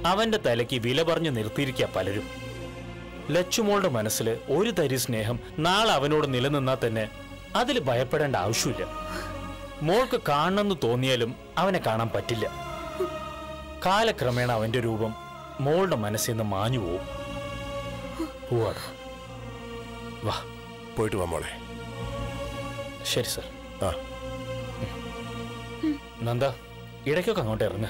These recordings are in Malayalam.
അവന്റെ തലയ്ക്ക് വില പറഞ്ഞു നിർത്തിയിരിക്കുക പലരും ലച്ചുമോളുടെ മനസ്സിൽ ഒരു തരി സ്നേഹം നാളെ അവനോട് നിലനിന്നാൽ തന്നെ അതിൽ ഭയപ്പെടേണ്ട ആവശ്യമില്ല മോൾക്ക് കാണണമെന്ന് തോന്നിയാലും അവനെ കാണാൻ പറ്റില്ല കാലക്രമേണ അവന്റെ രൂപം മോളുടെ മനസ്സിൽ നിന്ന് മാഞ്ഞു പോവും പോവാണ് വാ പോയിട്ട് വാ മോളെ ശരി സർ ആ നന്ദ ഇടയ്ക്കൊക്കെ അങ്ങോട്ട് ഇറങ്ങ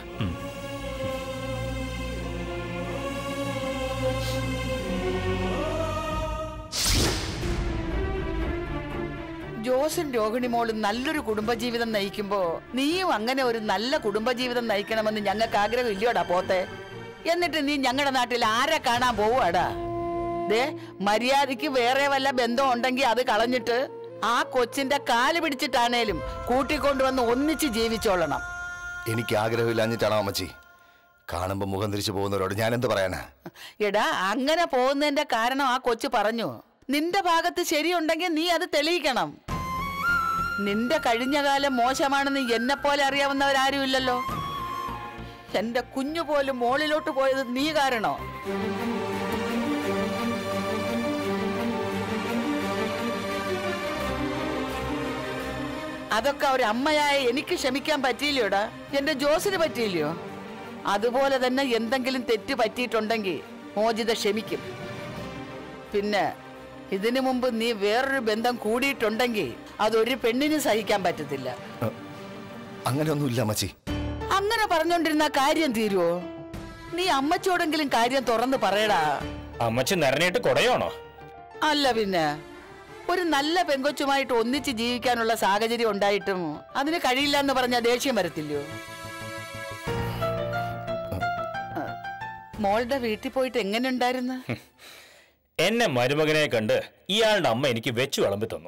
ജോസും രോഹിണി മോളും നല്ലൊരു കുടുംബജീവിതം നയിക്കുമ്പോ നീയും അങ്ങനെ ഒരു നല്ല കുടുംബജീവിതം നയിക്കണമെന്ന് ഞങ്ങൾക്ക് ആഗ്രഹം ഇല്ലയോടാ പോത്തെ എന്നിട്ട് നീ ഞങ്ങളുടെ നാട്ടിൽ ആരെ കാണാൻ പോവാടാ ദേ മര്യാദയ്ക്ക് വേറെ വല്ല ബന്ധം ഉണ്ടെങ്കിൽ അത് കളഞ്ഞിട്ട് ആ കൊച്ചിന്റെ കാല് പിടിച്ചിട്ടാണേലും കൂട്ടിക്കൊണ്ടുവന്ന് ഒന്നിച്ച് ജീവിച്ചോളണം എനിക്ക് ആഗ്രഹമില്ലാഞ്ഞിട്ടാണോ അമ്മച്ചി കാണുമ്പോൾ മുഖം തിരിച്ചു പോകുന്നവരോട് ഞാൻ എന്ത് പറയാനാ എടാ അങ്ങനെ പോകുന്നതിന്റെ കാരണം ആ കൊച്ചു പറഞ്ഞു നിന്റെ ഭാഗത്ത് ശരിയുണ്ടെങ്കിൽ നീ അത് തെളിയിക്കണം നിന്റെ കഴിഞ്ഞ കാലം മോശമാണെന്ന് എന്നെ പോലെ അറിയാവുന്നവരാരുമില്ലല്ലോ എന്റെ കുഞ്ഞു പോലും മോളിലോട്ട് പോയത് നീ കാരണോ അതൊക്കെ ഒരു അമ്മയായ എനിക്ക് ക്ഷമിക്കാൻ പറ്റിയില്ലയോടാ എന്റെ ജോസിന് പറ്റിയില്ലയോ അതുപോലെ തന്നെ എന്തെങ്കിലും തെറ്റ് പറ്റിയിട്ടുണ്ടെങ്കിൽ മോചിത ക്ഷമിക്കും പിന്നെ ഇതിനു മുമ്പ് നീ വേറൊരു ബന്ധം കൂടിയിട്ടുണ്ടെങ്കിൽ അതൊരു പെണ്ണിന് സഹിക്കാൻ പറ്റത്തില്ല അങ്ങനെയൊന്നുമില്ല അമ്മച്ചി അങ്ങനെ പറഞ്ഞോണ്ടിരുന്ന കാര്യം തീരുവോ നീ അമ്മച്ചോടെങ്കിലും കാര്യം തുറന്ന് പറയടാ അമ്മച്ചി നിറഞ്ഞിട്ട് കൊടയാണോ അല്ല പിന്നെ ഒരു നല്ല പെങ്കൊച്ചുമായിട്ട് ഒന്നിച്ച് ജീവിക്കാനുള്ള സാഹചര്യം ഉണ്ടായിട്ടും അതിന് കഴിയില്ല എന്ന് പറഞ്ഞ ദേഷ്യം വരത്തില്ലയോ മോളുടെ വീട്ടിൽ പോയിട്ട് എങ്ങനെ ഉണ്ടായിരുന്നു എന്നെ മരുമകനെ കണ്ട് ഇയാളുടെ അമ്മ എനിക്ക് വെച്ചു വിളമ്പി തന്നു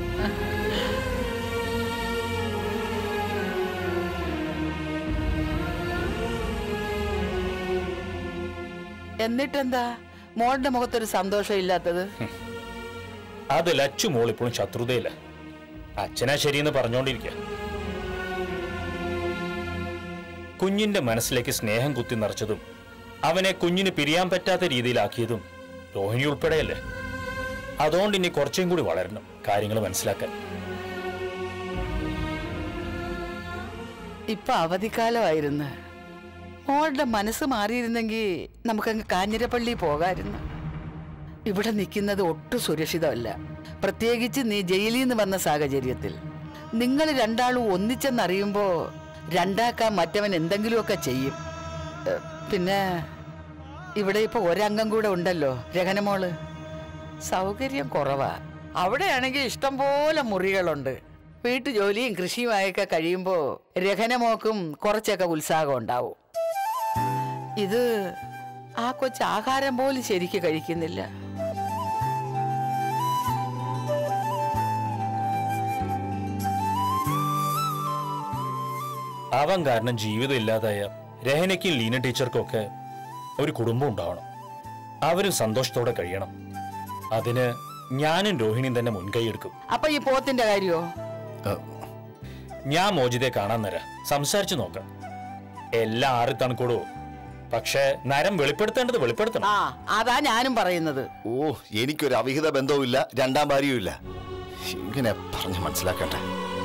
എന്നിട്ടെന്താ മോളുടെ മുഖത്തൊരു സന്തോഷം ഇല്ലാത്തത് അത് ലച്ചു മോൾ ഇപ്പോഴും ശത്രുതയില്ല അച്ഛനാ ശരിയെന്ന് പറഞ്ഞോണ്ടിരിക്കുക കുഞ്ഞിന്റെ മനസ്സിലേക്ക് സ്നേഹം കുത്തി നിറച്ചതും അവനെ കുഞ്ഞിന് പിരിയാൻ പറ്റാത്ത രീതിയിലാക്കിയതും രോഹിണി ഉൾപ്പെടെയല്ലേ അതുകൊണ്ട് ഇനി കുറച്ചും കൂടി വളരണം കാര്യങ്ങൾ മനസ്സിലാക്കാൻ ഇപ്പൊ അവധിക്കാലമായിരുന്നു മോളുടെ മനസ്സ് മാറിയിരുന്നെങ്കിൽ നമുക്കങ്ങ് കാഞ്ഞിരപ്പള്ളി പോകായിരുന്നു ഇവിടെ നിൽക്കുന്നത് ഒട്ടും സുരക്ഷിതമല്ല പ്രത്യേകിച്ച് നീ ജയിലിൽ നിന്ന് വന്ന സാഹചര്യത്തിൽ നിങ്ങൾ രണ്ടാളും ഒന്നിച്ചെന്നറിയുമ്പോ രണ്ടാക്കാൻ മറ്റവൻ എന്തെങ്കിലുമൊക്കെ ചെയ്യും ഏ, പിന്നെ ഇവിടെ ഇപ്പൊ ഒരംഗം കൂടെ ഉണ്ടല്ലോ രഹനമോള് സൗകര്യം കുറവാ അവിടെയാണെങ്കിൽ ഇഷ്ടം പോലെ മുറികളുണ്ട് വീട്ടു ജോലിയും കൃഷിയുമായൊക്കെ കഴിയുമ്പോ രഹനമോക്കും കുറച്ചൊക്കെ ഉത്സാഹം ഉണ്ടാവും ഇത് ആ കൊച്ച് ആഹാരം പോലും ശരിക്ക് കഴിക്കുന്നില്ല അവൻ കാരണം ജീവിതം ഇല്ലാതായ രഹനയ്ക്കും ലീന ടീച്ചർക്കും ഒക്കെ ഒരു കുടുംബം ഉണ്ടാവണം അവരും സന്തോഷത്തോടെ കഴിയണം അതിന് ഞാനും രോഹിണിയും തന്നെ മുൻകൈയെടുക്കും അപ്പൊ ഈ പോത്തിന്റെ കാര്യോ ഞാൻ മോചിതയെ കാണാൻ തരാം സംസാരിച്ചു നോക്കാം എല്ലാം ആറി തണുക്കൂടോ പക്ഷേ നരം വെളിപ്പെടുത്തേണ്ടത് വെളിപ്പെടുത്തണം ആ അതാ ഞാനും പറയുന്നത് ഓ എനിക്കൊരു അവിഹിത ബന്ധവും ഇല്ല രണ്ടാം ഭാര്യയും ഇല്ല ഇങ്ങനെ പറഞ്ഞ് മനസ്സിലാക്കട്ടെ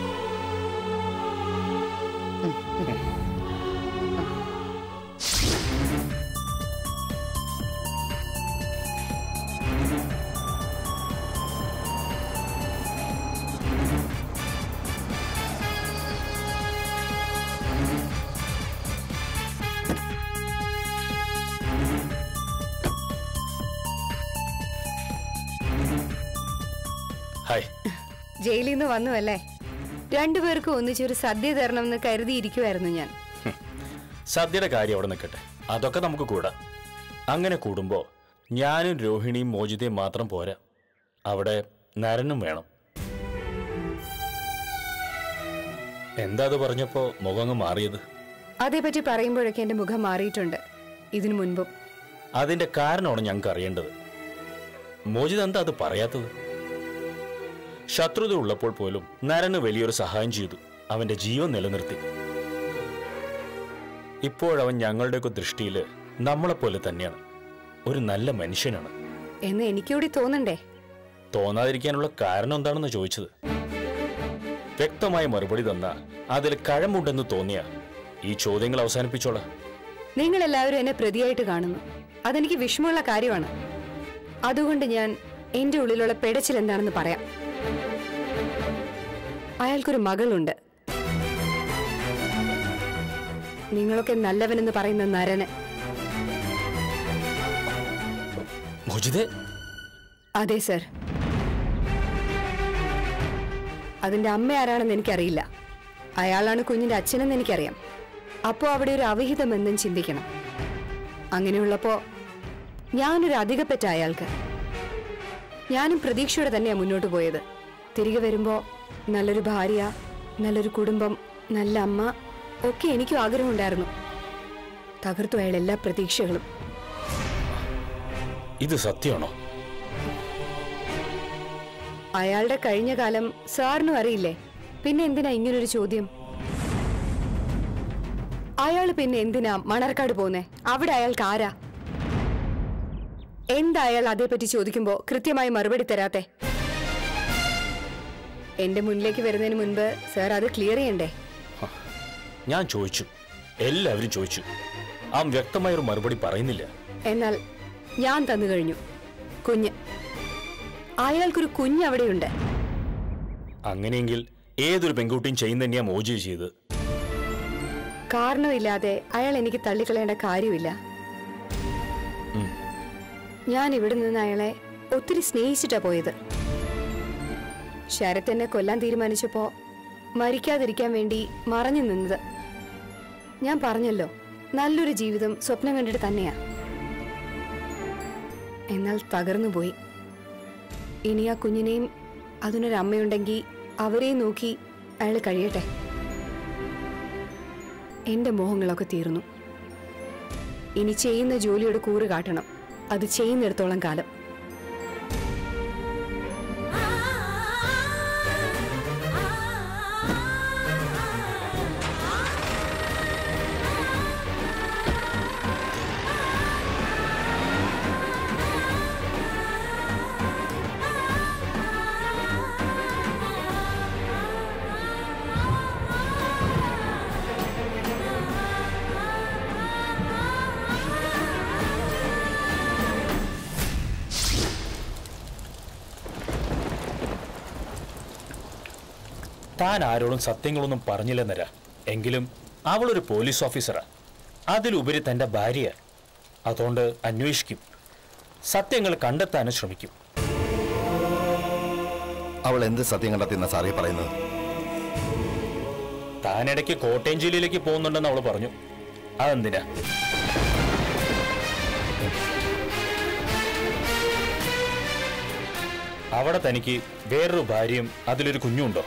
ഹായ് ജയിലിൽ നിന്ന് വന്നു അല്ലേ രണ്ടുപേർക്കും ഒന്നിച്ചൊരു സദ്യ തരണമെന്ന് കരുതിയിരിക്കുമായിരുന്നു ഞാൻ സദ്യയുടെ കാര്യം അവിടെ നിൽക്കട്ടെ അതൊക്കെ നമുക്ക് കൂടാം അങ്ങനെ കൂടുമ്പോ ഞാനും രോഹിണിയും മോചിതയും മാത്രം പോരാ അവിടെ നരനും വേണം എന്താ അത് പറഞ്ഞപ്പോ മുഖങ്ങ് മാറിയത് അതേപറ്റി പറയുമ്പോഴൊക്കെ എന്റെ മുഖം മാറിയിട്ടുണ്ട് ഇതിനു മുൻപും അതിന്റെ കാരണമാണ് ഞങ്ങൾക്ക് അറിയേണ്ടത് മോചിത് എന്താ അത് പറയാത്തത് ശത്രുത ഉള്ളപ്പോൾ പോലും നരന് വലിയൊരു സഹായം ചെയ്തു അവന്റെ ജീവൻ നിലനിർത്തി ഇപ്പോഴവൻ ഞങ്ങളുടെയൊക്കെ ദൃഷ്ടിയിൽ നമ്മളെപ്പോലെ തന്നെയാണ് ഒരു നല്ല മനുഷ്യനാണ് എന്ന് എനിക്കൂടി തോന്നണ്ടേ തോന്നാതിരിക്കാനുള്ള കാരണം എന്താണെന്ന് ചോദിച്ചത് വ്യക്തമായ മറുപടി തന്ന അതിൽ കഴമുണ്ടെന്ന് തോന്നിയ ഈ ചോദ്യങ്ങൾ അവസാനിപ്പിച്ചോളാം നിങ്ങൾ എല്ലാവരും എന്നെ പ്രതിയായിട്ട് കാണുന്നു അതെനിക്ക് വിഷമമുള്ള കാര്യമാണ് അതുകൊണ്ട് ഞാൻ എന്റെ ഉള്ളിലുള്ള പെടച്ചിൽ എന്താണെന്ന് പറയാം അയാൾക്കൊരു മകളുണ്ട് നിങ്ങളൊക്കെ നല്ലവനെന്ന് പറയുന്ന നരന് മുജിദ് അതെ സർ അതിന്റെ അമ്മ ആരാണെന്ന് എനിക്കറിയില്ല അയാളാണ് കുഞ്ഞിന്റെ അച്ഛനെന്ന് എനിക്കറിയാം അപ്പോ അവിടെ ഒരു അവിഹിതം എന്നും ചിന്തിക്കണം അങ്ങനെയുള്ളപ്പോ ഞാനൊരു അധികപ്പറ്റ അയാൾക്ക് ഞാനും പ്രതീക്ഷയോടെ തന്നെയാ മുന്നോട്ട് പോയത് തിരികെ വരുമ്പോ നല്ലൊരു ഭാര്യ നല്ലൊരു കുടുംബം നല്ല അമ്മ ഒക്കെ എനിക്കും ആഗ്രഹമുണ്ടായിരുന്നു തകർത്തു അയാൾ എല്ലാ പ്രതീക്ഷകളും ഇത് സത്യമാണോ അയാളുടെ കഴിഞ്ഞ കാലം സാറിനും അറിയില്ലേ പിന്നെ എന്തിനാ ഇങ്ങനൊരു ചോദ്യം അയാൾ പിന്നെ എന്തിനാ മണർക്കാട് പോന്നെ അവിടെ അയാൾക്ക് ആരാ എന്താ അയാൾ അതേപ്പറ്റി ചോദിക്കുമ്പോ കൃത്യമായി മറുപടി തരാത്തെ എന്റെ മുന്നിലേക്ക് വരുന്നതിന് മുൻപ് സാർ അത് ക്ലിയർ ചെയ്യണ്ടേ ഞാൻ ചോദിച്ചു എല്ലാവരും ചോദിച്ചു ആ വ്യക്തമായ ഒരു മറുപടി പറയുന്നില്ല എന്നാൽ ഞാൻ തന്നു കഴിഞ്ഞു കുഞ്ഞ് അയാൾക്കൊരു കുഞ്ഞ് അവിടെയുണ്ട് അങ്ങനെയെങ്കിൽ ഏതൊരു പെൺകുട്ടിയും ചെയ്യുന്ന തന്നെയാ മോജി ചെയ്ത് കാരണമില്ലാതെ അയാൾ എനിക്ക് തള്ളിക്കളയേണ്ട കാര്യമില്ല ഞാൻ ഇവിടെ നിന്ന് അയാളെ ഒത്തിരി സ്നേഹിച്ചിട്ടാ പോയത് ശരത് എന്നെ കൊല്ലാൻ തീരുമാനിച്ചപ്പോ മരിക്കാതിരിക്കാൻ വേണ്ടി മറഞ്ഞു നിന്നത് ഞാൻ പറഞ്ഞല്ലോ നല്ലൊരു ജീവിതം സ്വപ്നം കണ്ടിട്ട് തന്നെയാ എന്നാൽ തകർന്നു പോയി ഇനി ആ കുഞ്ഞിനെയും അതിനൊരു അമ്മയുണ്ടെങ്കിൽ അവരെയും നോക്കി അയാൾ കഴിയട്ടെ എന്റെ മോഹങ്ങളൊക്കെ തീർന്നു ഇനി ചെയ്യുന്ന ജോലിയുടെ കൂറ് കാട്ടണം അത് ചെയ്യുന്നിടത്തോളം കാലം താൻ ആരോടും സത്യങ്ങളൊന്നും പറഞ്ഞില്ലെന്നര എങ്കിലും അവളൊരു പോലീസ് ഓഫീസറാ അതിലുപരി തന്റെ ഭാര്യ അതുകൊണ്ട് അന്വേഷിക്കും സത്യങ്ങൾ കണ്ടെത്താനും ശ്രമിക്കും അവൾ എന്ത് സത്യം കണ്ടെത്തിയെന്ന സാറേ പറയുന്നത് താനിടയ്ക്ക് കോട്ടയം ജില്ലയിലേക്ക് പോകുന്നുണ്ടെന്ന് അവൾ പറഞ്ഞു അതെന്തിനാ അവിടെ തനിക്ക് വേറൊരു ഭാര്യയും അതിലൊരു കുഞ്ഞുണ്ടോ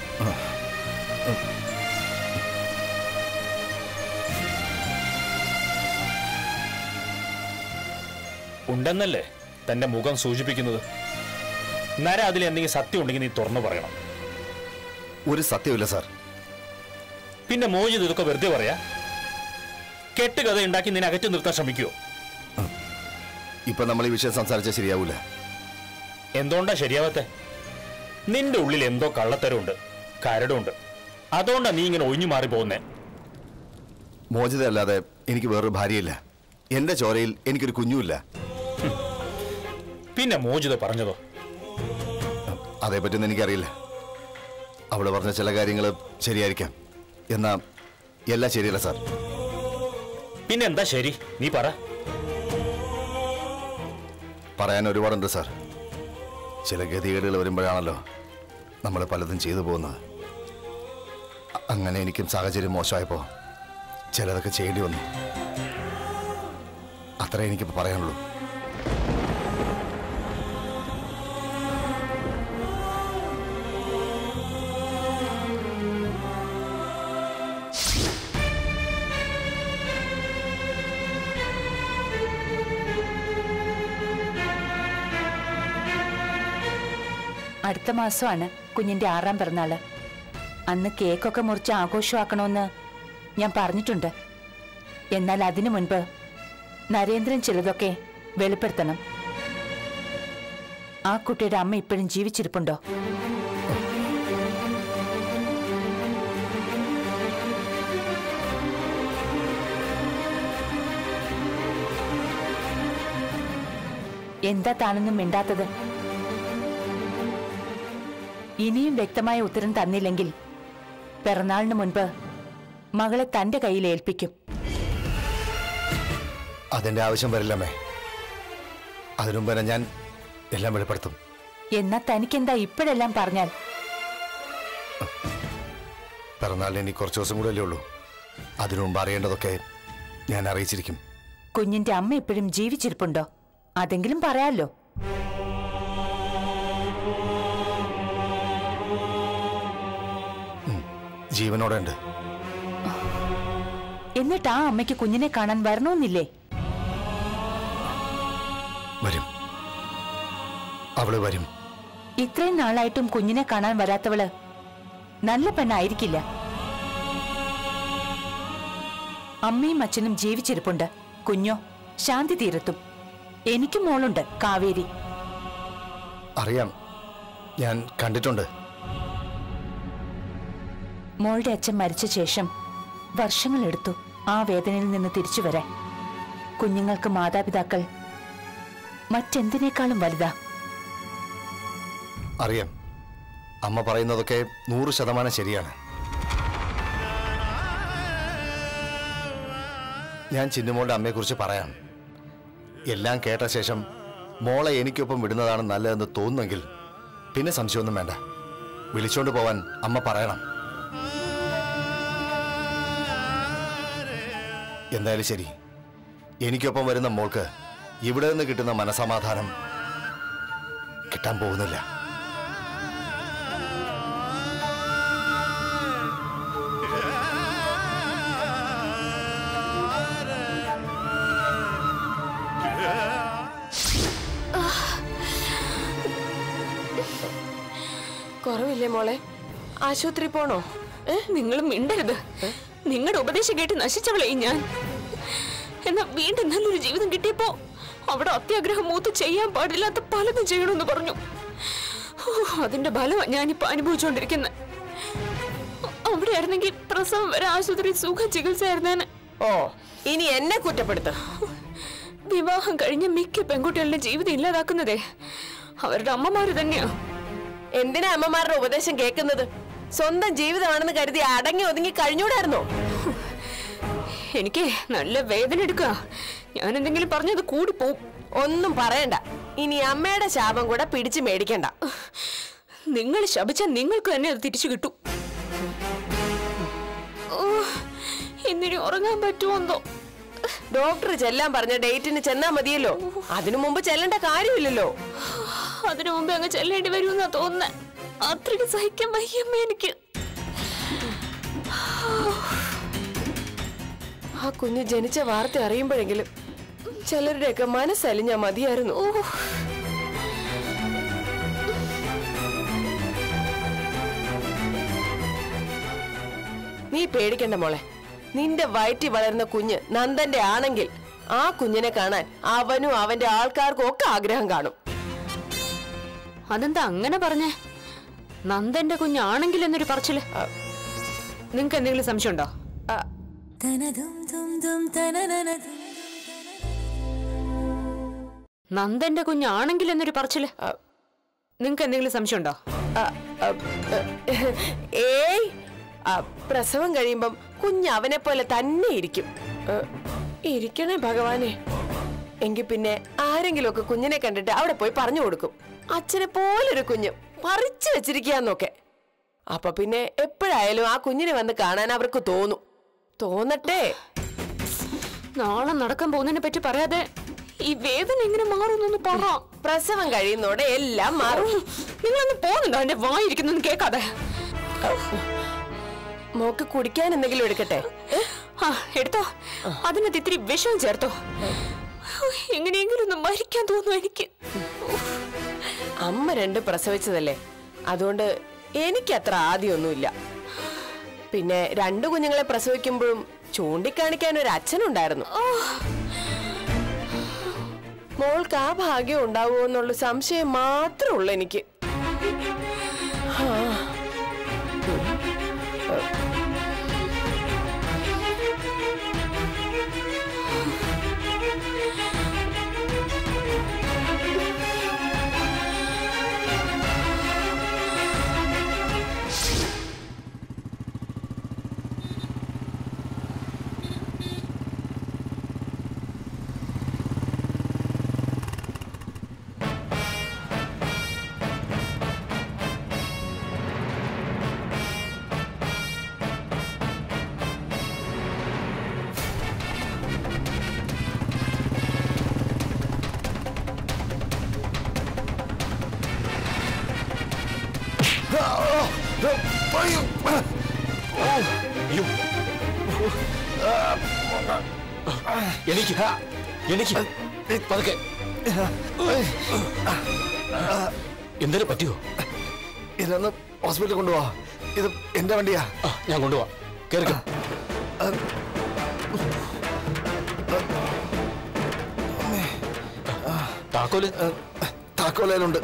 ഉണ്ടെന്നല്ലേ തന്റെ മുഖം സൂചിപ്പിക്കുന്നത് നര അതിൽ എന്തെങ്കിലും സത്യം ഉണ്ടെങ്കിൽ നീ തുറന്നു പറയണം ഒരു സത്യമില്ല സാർ പിന്നെ മോചിത് ഇതൊക്കെ വെറുതെ പറയാ കെട്ടുകഥ ഉണ്ടാക്കി നിന്നെ അകറ്റി നിർത്താൻ ശ്രമിക്കുവോ ഇപ്പൊ നമ്മൾ ഈ വിഷയം സംസാരിച്ചാൽ ശരിയാവൂല എന്തുകൊണ്ടാ ശരിയാവത്തെ നിന്റെ ഉള്ളിൽ എന്തോ കള്ളത്തരമുണ്ട് കരടുണ്ട് അതുകൊണ്ടാ നീ ഇങ്ങനെ ഒഴിഞ്ഞു മാറി പോകുന്നേ മോചിത അല്ലാതെ എനിക്ക് വേറൊരു ഭാര്യയില്ല എന്റെ ചോരയിൽ എനിക്കൊരു കുഞ്ഞുമില്ല പിന്നെ മോചിത പറഞ്ഞതോ അതേപ്പറ്റിയൊന്നും എനിക്കറിയില്ല അവള് പറഞ്ഞ ചില കാര്യങ്ങൾ ശരിയായിരിക്കാം എന്നാ എല്ലാം ശരിയല്ല സാർ പിന്നെ എന്താ ശരി നീ പറ പറയാൻ ഒരുപാടുണ്ട് സാർ ചില ഗതികേടുകൾ വരുമ്പോഴാണല്ലോ നമ്മൾ പലതും ചെയ്തു പോകുന്നത് അ- അങ്ങനെ എനിക്കും സാഹചര്യം മോശമായപ്പോൾ ചിലതൊക്കെ ചെയ്യേണ്ടി വന്നു അത്രേ എനിക്കിപ്പോൾ പറയാനുള്ളൂ അടുത്ത മാസമാണ് കുഞ്ഞിന്റെ ആറാം പിറന്നാള് അന്ന് കേക്കൊക്കെ മുറിച്ച് ആഘോഷമാക്കണമെന്ന് ഞാൻ പറഞ്ഞിട്ടുണ്ട് എന്നാൽ അതിനു മുൻപ് നരേന്ദ്രൻ ചിലതൊക്കെ വെളിപ്പെടുത്തണം ആ കുട്ടിയുടെ അമ്മ ഇപ്പോഴും ജീവിച്ചിരിപ്പുണ്ടോ എന്താ താനൊന്നും മിണ്ടാത്തത് ഇനിയും വ്യക്തമായ ഉത്തരം തന്നില്ലെങ്കിൽ പിറന്നാളിന് മുൻപ് മകളെ തന്റെ കയ്യിൽ ഏൽപ്പിക്കും അതിന്റെ ആവശ്യം വരില്ലമ്മേ അതിനു മുമ്പ് തന്നെ ഞാൻ എല്ലാം വെളിപ്പെടുത്തും എന്നാ തനിക്കെന്താ ഇപ്പോഴെല്ലാം പറഞ്ഞാൽ പിറന്നാളിന് ഇനി കുറച്ച് ദിവസം കൂടെ അല്ലേ ഉള്ളൂ അതിനു മുമ്പ് അറിയേണ്ടതൊക്കെ ഞാൻ അറിയിച്ചിരിക്കും കുഞ്ഞിന്റെ അമ്മ ഇപ്പോഴും ജീവിച്ചിരിപ്പുണ്ടോ അതെങ്കിലും പറയാലോ ജീവനോടെ ഉണ്ട് എന്നിട്ട് ആ അമ്മയ്ക്ക് കുഞ്ഞിനെ കാണാൻ വരണമെന്നില്ലേ വരും അവള് വരും ഇത്രയും നാളായിട്ടും കുഞ്ഞിനെ കാണാൻ വരാത്തവള് നല്ല പെണ്ണായിരിക്കില്ല അമ്മയും അച്ഛനും ജീവിച്ചിരിപ്പുണ്ട് കുഞ്ഞോ ശാന്തി തീരത്തും എനിക്കും മോളുണ്ട് കാവേരി അറിയാം ഞാൻ കണ്ടിട്ടുണ്ട് മോളുടെ അച്ഛൻ മരിച്ച ശേഷം വർഷങ്ങളെടുത്തു ആ വേദനയിൽ നിന്ന് തിരിച്ചു വരാൻ കുഞ്ഞുങ്ങൾക്ക് മാതാപിതാക്കൾ മറ്റെന്തിനേക്കാളും വലുതാ അറിയാം അമ്മ പറയുന്നതൊക്കെ നൂറ് ശതമാനം ശരിയാണ് ഞാൻ ചിന്നുമോളുടെ അമ്മയെക്കുറിച്ച് പറയാം എല്ലാം കേട്ട ശേഷം മോളെ എനിക്കൊപ്പം വിടുന്നതാണ് നല്ലതെന്ന് തോന്നുന്നെങ്കിൽ പിന്നെ സംശയമൊന്നും വേണ്ട വിളിച്ചോണ്ട് പോവാൻ അമ്മ പറയണം എന്തായാലും ശരി എനിക്കൊപ്പം വരുന്ന മോൾക്ക് ഇവിടെ നിന്ന് കിട്ടുന്ന മനസമാധാനം കിട്ടാൻ പോകുന്നില്ല കുറവില്ലേ മോളെ ആശുപത്രി പോണോ നിങ്ങൾ മിണ്ടരുത് നിങ്ങളുടെ ഉപദേശം കേട്ട് നശിച്ചവളെ ഞാൻ എന്നാ വീണ്ടും നല്ലൊരു ജീവിതം കിട്ടിയപ്പോ അവിടെ അത്യാഗ്രഹം മൂത്ത് ചെയ്യാൻ പാടില്ലാത്ത പലതും ചെയ്യണമെന്ന് പറഞ്ഞു ഓ, അതിന്റെ ഫലമാണ് ഞാനിപ്പോ അനുഭവിച്ചുകൊണ്ടിരിക്കുന്നത് അവിടെ ആയിരുന്നെങ്കിൽ പ്രസവം വരെ ആശുപത്രി സുഖ ചികിത്സ ആയിരുന്നേനെ ഓ ഇനി എന്നെ കുറ്റപ്പെടുത്ത വിവാഹം കഴിഞ്ഞ മിക്ക പെൺകുട്ടികളുടെ ജീവിതം ഇല്ലാതാക്കുന്നതേ അവരുടെ അമ്മമാര് തന്നെയാ എന്തിനാ അമ്മമാരുടെ ഉപദേശം കേൾക്കുന്നത് സ്വന്തം ജീവിതമാണെന്ന് കരുതി അടങ്ങി ഒതുങ്ങി കഴിഞ്ഞൂടായിരുന്നോ എനിക്ക് നല്ല വേദന എടുക്കുക ഞാൻ എന്തെങ്കിലും പറഞ്ഞത് കൂടി പോവും ഒന്നും പറയണ്ട ഇനി അമ്മയുടെ ശാപം കൂടെ പിടിച്ചു മേടിക്കണ്ട നിങ്ങൾ ശപിച്ചാൽ നിങ്ങൾക്ക് തന്നെ അത് തിരിച്ചു കിട്ടും ഓ, ഇന്നിനി ഉറങ്ങാൻ പറ്റുമോ എന്തോ ഡോക്ടർ ചെല്ലാൻ പറഞ്ഞ ഡേറ്റിന് ചെന്നാ മതിയല്ലോ അതിനു മുമ്പ് ചെല്ലേണ്ട കാര്യമില്ലല്ലോ അതിനു മുമ്പേ അങ്ങ് ചെല്ലേണ്ടി വരുമെന്നാ തോന്നുന്നേ അത്രയ്ക്ക് സഹിക്കാൻ വയ്യമ്മ എനിക്ക് ആ കുഞ്ഞ് ജനിച്ച വാർത്ത അറിയുമ്പോഴെങ്കിലും ചിലരുടെയൊക്കെ മനസ്സലിഞ്ഞാ മതിയായിരുന്നു നീ പേടിക്കണ്ട മോളെ നിന്റെ വയറ്റി വളരുന്ന കുഞ്ഞ് നന്ദന്റെ ആണെങ്കിൽ ആ കുഞ്ഞിനെ കാണാൻ അവനും അവന്റെ ആൾക്കാർക്കും ഒക്കെ ആഗ്രഹം കാണും അതെന്താ അങ്ങനെ പറഞ്ഞേ നന്ദന്റെ കുഞ്ഞാണെങ്കിൽ എന്നൊരു പറച്ചില് നിങ്ങക്ക് എന്തെങ്കിലും സംശയമുണ്ടോ ആ, നന്ദന്റെ കുഞ്ഞാണെങ്കിൽ എന്നൊരു പറച്ചില് നിങ്ങക്ക് എന്തെങ്കിലും സംശയമുണ്ടോ ആ, ആ, ഏയ് ആ, പ്രസവം കഴിയുമ്പം കുഞ്ഞ് അവനെ പോലെ തന്നെ ഇരിക്കും ഏ, ഇരിക്കണേ ഭഗവാനെ എങ്കിൽ പിന്നെ ആരെങ്കിലും ഒക്കെ കുഞ്ഞിനെ കണ്ടിട്ട് അവിടെ പോയി പറഞ്ഞു കൊടുക്കും അച്ഛനെ പോലൊരു കുഞ്ഞ് പറിച്ചു വെച്ചിരിക്കാന്നൊക്കെ അപ്പൊ പിന്നെ എപ്പോഴായാലും ആ കുഞ്ഞിനെ വന്ന് കാണാൻ അവർക്ക് തോന്നും തോന്നട്ടെ നാളെ നടക്കാൻ പോകുന്നതിനെ പറ്റി പറയാതെ ഈ വേദന എങ്ങനെ മാറുന്നൊന്ന് പറ പ്രസവം കഴിയുന്നോടെ എല്ലാം മാറും നിങ്ങളൊന്ന് പോകുന്നുണ്ടോ എന്റെ വായിരിക്കുന്നു കേൾക്കാതെ മോക്ക് കുടിക്കാൻ എന്തെങ്കിലും എടുക്കട്ടെ ഏ? ആ എടുത്തോ അതിനകത്ത് ഇത്തിരി വിഷം ചേർത്തോ എങ്ങനെയെങ്കിലും ഒന്ന് മരിക്കാൻ തോന്നുന്നു എനിക്ക് അമ്മ രണ്ട് പ്രസവിച്ചതല്ലേ അതുകൊണ്ട് എനിക്കത്ര ആദ്യമൊന്നുമില്ല പിന്നെ രണ്ടു കുഞ്ഞുങ്ങളെ പ്രസവിക്കുമ്പോഴും ചൂണ്ടിക്കാണിക്കാൻ ഒരു അച്ഛനുണ്ടായിരുന്നു മോൾക്ക് ആ ഭാഗ്യം ഉണ്ടാവുമോ എന്നുള്ള സംശയം മാത്രമേ ഉള്ളൂ എനിക്ക് ആ. അയ്യോ. എനിക്ക് എനിക്ക് പതുക്കെ എന്തേലും പറ്റിയോ ഇതൊന്ന് ഹോസ്പിറ്റലിൽ കൊണ്ടുപോവാ ഇത് എന്റെ വണ്ടിയാ ആ ഞാൻ കൊണ്ടുപോവാ കേറിക്കോ താക്കോല് താക്കോലയിലുണ്ട്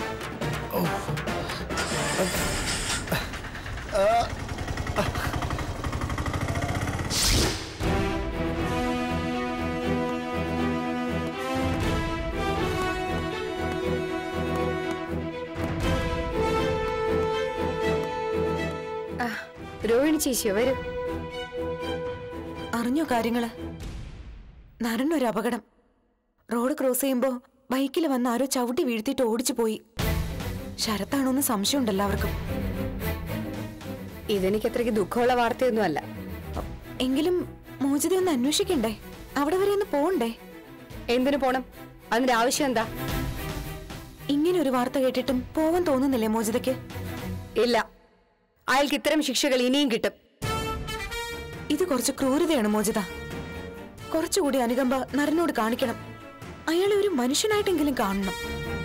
ആ, രോഹിണി ചേച്ചിയോ വരൂ അറിഞ്ഞോ കാര്യങ്ങള് നരനൊരു അപകടം റോഡ് ക്രോസ് ചെയ്യുമ്പോ ബൈക്കിൽ വന്ന് ആരോ ചവിട്ടി വീഴ്ത്തിയിട്ട് ഓടിച്ചു പോയി ശരത്താണോന്ന് സംശയമുണ്ട് എല്ലാവർക്കും ഇതെനിക്ക് അത്രയ്ക്ക് ദുഃഖമുള്ള വാർത്തയൊന്നും അല്ല എങ്കിലും മോചിത ഒന്ന് അന്വേഷിക്കണ്ടേ അവിടെ വരെ ഒന്ന് പോണ്ടേ എന്തിനു പോണം അതിന്റെ ആവശ്യം എന്താ ഇങ്ങനെ ഒരു വാർത്ത കേട്ടിട്ടും പോവാൻ തോന്നുന്നില്ലേ മോചിതയ്ക്ക് ഇല്ല അയാൾക്ക് ഇത്തരം ശിക്ഷകൾ ഇനിയും കിട്ടും ഇത് കുറച്ച് ക്രൂരതയാണ് മോചിത കുറച്ചുകൂടി അനുകമ്പ നരനോട് കാണിക്കണം അയാളെ ഒരു മനുഷ്യനായിട്ടെങ്കിലും കാണണം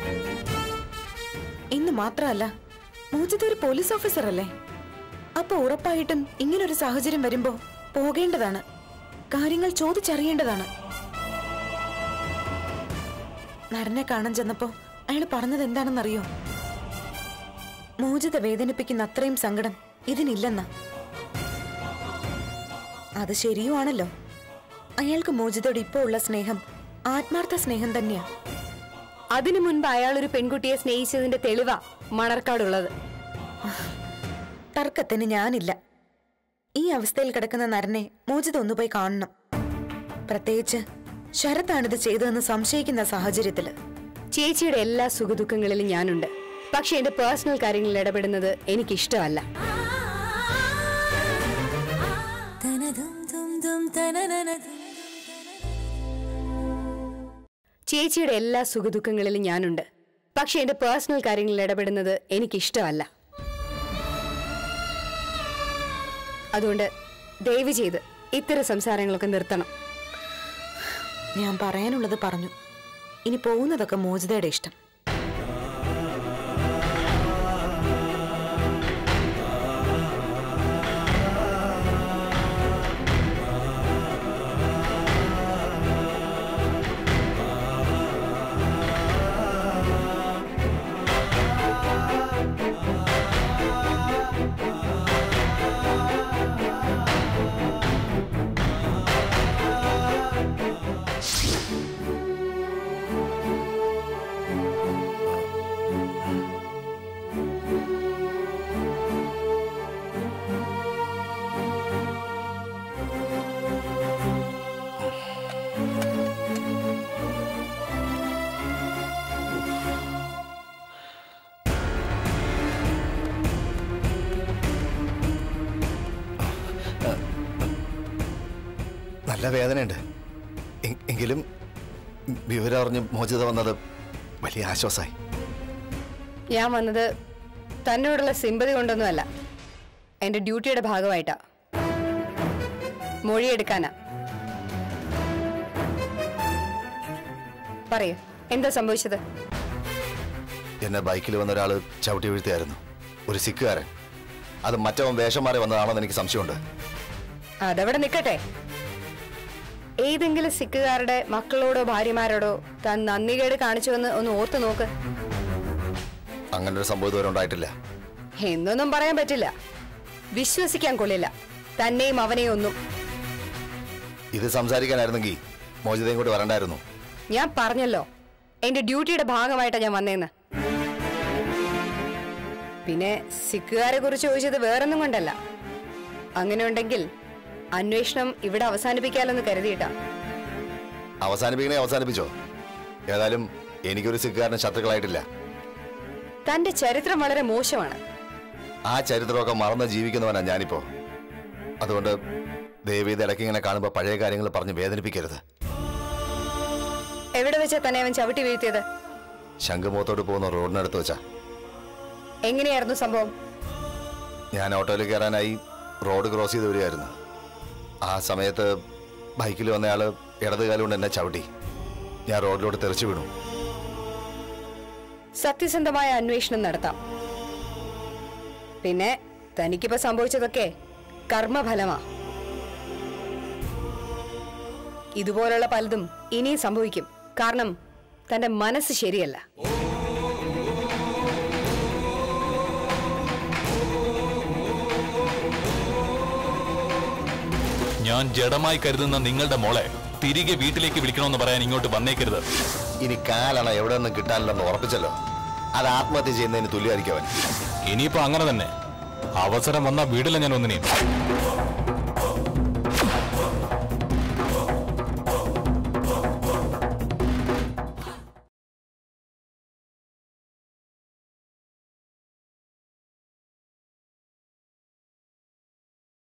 ഇന്ന് മാത്രമല്ല മോചിത ഒരു പോലീസ് ഓഫീസർ അല്ലേ അപ്പൊ ഉറപ്പായിട്ടും ഇങ്ങനൊരു സാഹചര്യം വരുമ്പോ പോകേണ്ടതാണ് കാര്യങ്ങൾ ചോദിച്ചറിയേണ്ടതാണ് നരനെ കാണാൻ ചെന്നപ്പോ അയാൾ പറഞ്ഞത് എന്താണെന്നറിയോ മോചിത വേദനിപ്പിക്കുന്ന അത്രയും സങ്കടം ഇതിനില്ലെന്നാ അത് ശരിയുമാണല്ലോ അയാൾക്ക് മോചിതയോട് ഇപ്പോൾ ഉള്ള സ്നേഹം ആത്മാർത്ഥ സ്നേഹം തന്നെയാ അതിനു മുൻപ് അയാൾ ഒരു പെൺകുട്ടിയെ സ്നേഹിച്ചതിന്റെ തെളിവാ മണർക്കാടുള്ളത് തർക്കത്തിന് ഞാനില്ല ഈ അവസ്ഥയിൽ കിടക്കുന്ന നരനെ മോചിത ഒന്ന് പോയി കാണണം പ്രത്യേകിച്ച് ശരത്താണിത് ചെയ്തതെന്ന് സംശയിക്കുന്ന സാഹചര്യത്തില് ചേച്ചിയുടെ എല്ലാ സുഖദുഃഖങ്ങളിലും ഞാനുണ്ട് പക്ഷെ എന്റെ പേഴ്സണൽ കാര്യങ്ങളിൽ ഇടപെടുന്നത് എനിക്കിഷ്ടമല്ല ചേച്ചിയുടെ എല്ലാ സുഖദുഃഖങ്ങളിലും ഞാനുണ്ട് പക്ഷെ എന്റെ പേഴ്സണൽ കാര്യങ്ങളിൽ ഇടപെടുന്നത് എനിക്കിഷ്ടമല്ല അതുകൊണ്ട് ദയവ് ചെയ്ത് ഇത്തരം സംസാരങ്ങളൊക്കെ നിർത്തണം ഞാൻ പറയാനുള്ളത് പറഞ്ഞു ഇനി പോകുന്നതൊക്കെ മോചിതയുടെ ഇഷ്ടം നല്ല വേദനയുണ്ട് എ- എങ്കിലും വിവരം അറിഞ്ഞ് മോചിത വന്നത് വലിയ ആശ്വാസമായി ഞാൻ വന്നത് തന്നോടുള്ള സിമ്പതി കൊണ്ടൊന്നുമല്ല എന്റെ ഡ്യൂട്ടിയുടെ ഭാഗമായിട്ടാ മൊഴിയെടുക്കാനാ പറയൂ എന്താ സംഭവിച്ചത് എന്നെ ബൈക്കിൽ വന്ന ഒരാൾ ചവിട്ടി വീഴ്ത്തിയായിരുന്നു ഒരു സിക്കുകാരൻ അത് മറ്റവൻ വേഷം മാറി വന്നതാണോന്ന് എനിക്ക് സംശയമുണ്ട് അതവിടെ നിൽക്കട്ടെ ഏതെങ്കിലും സിക്കുകാരുടെ മക്കളോടോ ഭാര്യമാരോടോ താൻ നന്ദികേട് കാണിച്ചുവെന്ന് ഒന്ന് ഓർത്തു നോക്ക് അങ്ങനെ ഒരു സംഭവം ഇതുവരെ ഉണ്ടായിട്ടില്ല എന്നൊന്നും പറയാൻ പറ്റില്ല വിശ്വസിക്കാൻ കൊള്ളില്ല തന്നെയും അവനെയും ഒന്നും ഇത് സംസാരിക്കാനായിരുന്നെങ്കിൽ മോചിതയും കൂടി വരണ്ടായിരുന്നു ഞാൻ പറഞ്ഞല്ലോ എന്റെ ഡ്യൂട്ടിയുടെ ഭാഗമായിട്ടാ ഞാൻ വന്നേന്ന് പിന്നെ സിക്കുകാരെ കുറിച്ച് ചോദിച്ചത് വേറൊന്നും കൊണ്ടല്ല അങ്ങനെ ഉണ്ടെങ്കിൽ അന്വേഷണം ഇവിടെ അവസാനിപ്പിക്കാലെന്ന് കരുതിയിട്ടാ അവസാനിപ്പിക്കണേ അവസാനിപ്പിച്ചോ ഏതായാലും എനിക്കൊരു സിക്കാരന് ശത്രുക്കളായിട്ടില്ല തന്റെ ചരിത്രം വളരെ മോശമാണ് ആ ചരിത്രമൊക്കെ മറന്ന് ജീവിക്കുന്നവനാ ഞാനിപ്പോ അതുകൊണ്ട് ദേവി ഇത് ഇടയ്ക്ക് ഇങ്ങനെ കാണുമ്പോൾ പഴയ കാര്യങ്ങൾ പറഞ്ഞ് വേദനിപ്പിക്കരുത് എവിടെ വെച്ചാ തന്നെ അവൻ ചവിട്ടി വീഴ്ത്തിയത് ശംഖുമുഖത്തോട്ട് പോകുന്ന റോഡിനടുത്ത് വെച്ചാ എങ്ങനെയായിരുന്നു സംഭവം ഞാൻ ഓട്ടോയിൽ കയറാനായി റോഡ് ക്രോസ് ചെയ്ത് വരികയായിരുന്നു ആ സമയത്ത് ബൈക്കിൽ വന്നയാള് ഇടത് കാലം കൊണ്ട് എന്നെ ചവിട്ടി ഞാൻ റോഡിലോട്ട് തെറിച്ചു വീണു സത്യസന്ധമായ അന്വേഷണം നടത്താം പിന്നെ തനിക്കിപ്പോ സംഭവിച്ചതൊക്കെ കർമ്മഫലമാ ഇതുപോലുള്ള പലതും ഇനിയും സംഭവിക്കും കാരണം തന്റെ മനസ്സ് ശരിയല്ല ഞാൻ ജഡമായി കരുതുന്ന നിങ്ങളുടെ മോളെ തിരികെ വീട്ടിലേക്ക് വിളിക്കണമെന്ന് പറയാൻ ഇങ്ങോട്ട് വന്നേക്കരുത് ഇനി കാലണ എവിടെ നിന്നും കിട്ടാനില്ലെന്ന് ഉറപ്പിച്ചല്ലോ അത് ആത്മഹത്യ ചെയ്യുന്നതിന് തുല്യമായിരിക്കും അവൻ ഇനിയിപ്പോ അങ്ങനെ തന്നെ അവസരം വന്ന വീടില്ല ഞാൻ ഒന്നിനെയും